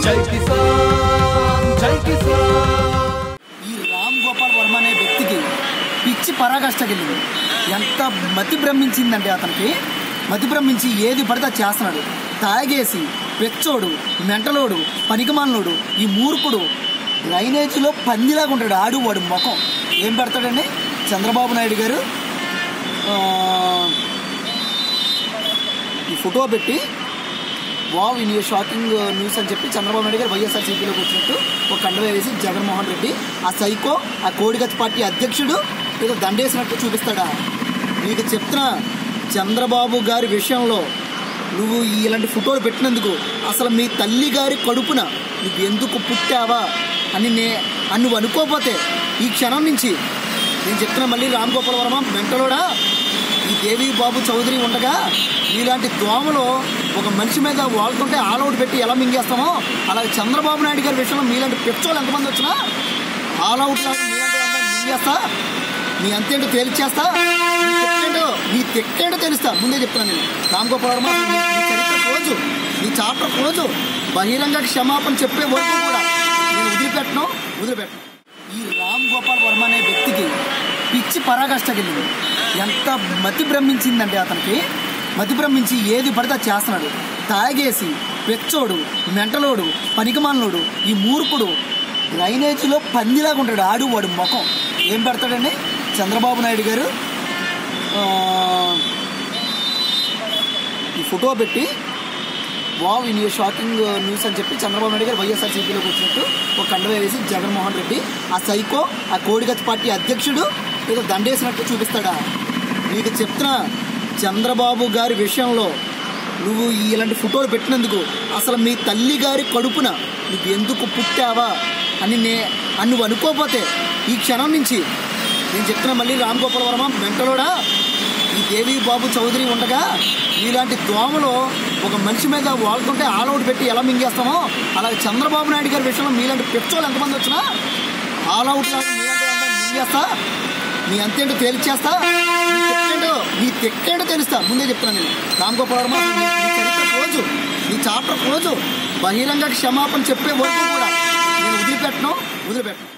జై కిసాన్ జై కిసాన్ ఈ రామ్ గోపాల్ వర్మ అనే వ్యక్తికి పిచ్చి పరాగష్టకెళ్ళింది ఎంత మతి భ్రమించిందంటే అతనికి మతి భ్రమించి ఏది పడితే అది చేస్తున్నాడు తాగేసి పెచ్చోడు మెంటలోడు పనికిమాలినోడు ఈ మూర్ఖుడు డ్రైనేజీలో పందిలాగా ఉంటాడు ఆడు వాడు ముఖం ఏం పెడతాడండి చంద్రబాబు నాయుడు గారు ఆ, ఈ ఫోటో పెట్టి వావ్ ఇన్ షాకింగ్ న్యూస్ అని చెప్పి చంద్రబాబు నాయుడు గారు వైఎస్ఆర్సీపీలోకి వచ్చినట్టు ఒక కండ వేసి జగన్మోహన్ రెడ్డి ఆ సైకో ఆ కోడిగతి పార్టీ అధ్యక్షుడు ఏదో దండేసినట్టు చూపిస్తాడా నీకు చెప్తున్నా చంద్రబాబు గారి విషయంలో నువ్వు ఇలాంటి ఫోటోలు పెట్టినందుకు అసలు మీ తల్లి గారి కడుపున నువ్వు ఎందుకు పుట్టావా అని నే అని నువ్వు అనుకోకపోతే ఈ క్షణం నుంచి నేను చెప్తున్నా మళ్ళీ రామ్ గోపాల్ వర్మ మెంటలోడా ఈ దేవి బాబు చౌదరి ఉండగా ఇలాంటి దోమలు ఒక మనిషి మీద వాళ్తుంటే ఆల్అౌట్ పెట్టి ఎలా మింగేస్తామో అలాగే చంద్రబాబు నాయుడు గారి విషయంలో మీలాంటి పెట్రోల్ ఎంతమంది వచ్చినా ఆల్అౌట్ లాగా మీలాంటి వాళ్ళని మింగేస్తా మీ అంతేంటో తేల్చేస్తా నీ తెక్కేంటో నీ తెక్కేంటో తెలుస్తా ముందే చెప్తున్నాను నేను రామ్ గోపాల్ వర్మ నీ నీ చరిత్ర క్లోజు నీ చాప్టర్ క్లోజు బహిరంగ క్షమాపణ చెప్పే వరకు కూడా నేను వదిలిపెట్టను వదిలిపెట్టను ఈ రామ్ గోపాల్ వర్మ అనే వ్యక్తికి పిచ్చి పరాగష్టకెళ్ళింది ఎంత మతి భ్రమించిందంటే అతనికి మతి భ్రమించి ఏది పడితే అది చేస్తున్నాడు తాగేసి పెచ్చోడు మెంటలోడు పనికిమాలినోడు ఈ మూర్ఖుడు డ్రైనేజీలో పందిలాగా ఉంటాడు ఆడు వాడు ముఖం ఏం పెడతాడండి చంద్రబాబు నాయుడు గారు ఆ, ఈ ఫోటో పెట్టి వావ్ ఇన్ షాకింగ్ న్యూస్ అని చెప్పి చంద్రబాబు నాయుడు గారు వైఎస్ఆర్సీపీలోకి వచ్చినట్టు ఒక కండ వేసి జగన్మోహన్ రెడ్డి ఆ సైకో ఆ కోడిగతి పార్టీ అధ్యక్షుడు ఏదో దండేసినట్టు చూపిస్తాడా నీకు చెప్తున్నా చంద్రబాబు గారి విషయంలో నువ్వు ఇలాంటి ఫోటోలు పెట్టినందుకు అసలు మీ తల్లి గారి కడుపున నువ్వు ఎందుకు పుట్టావా అని నే అని నువ్వు అనుకోకపోతే ఈ క్షణం నుంచి నేను చెప్తున్నా మళ్ళీ రామ్ గోపాల్ వర్మ మెంటలోడా ఈ దేవి బాబు చౌదరి ఉండగా ఇలాంటి దోమలు ఒక మనిషి మీద వాళ్తుంటే ఆల్అౌట్ పెట్టి ఎలా మింగేస్తామో అలాగే చంద్రబాబు నాయుడు గారి విషయంలో మీలాంటి పెట్రోల్ ఎంతమంది వచ్చినా ఆల్అౌట్ లాగా మీలాంటి వాళ్ళని మింగేస్తా మీ అంతేంటో తేల్చేస్తా నీ తెక్కేంటో నీ తెక్కేంటో తెలుస్తా ముందే చెప్తున్నాను నేను రామ్ గోపాల్ వర్మ నీ నీ చరిత్ర క్లోజు నీ చాప్టర్ క్లోజు బహిరంగ క్షమాపణ చెప్పే వరకు కూడా నేను వదిలిపెట్టను వదిలిపెట్టను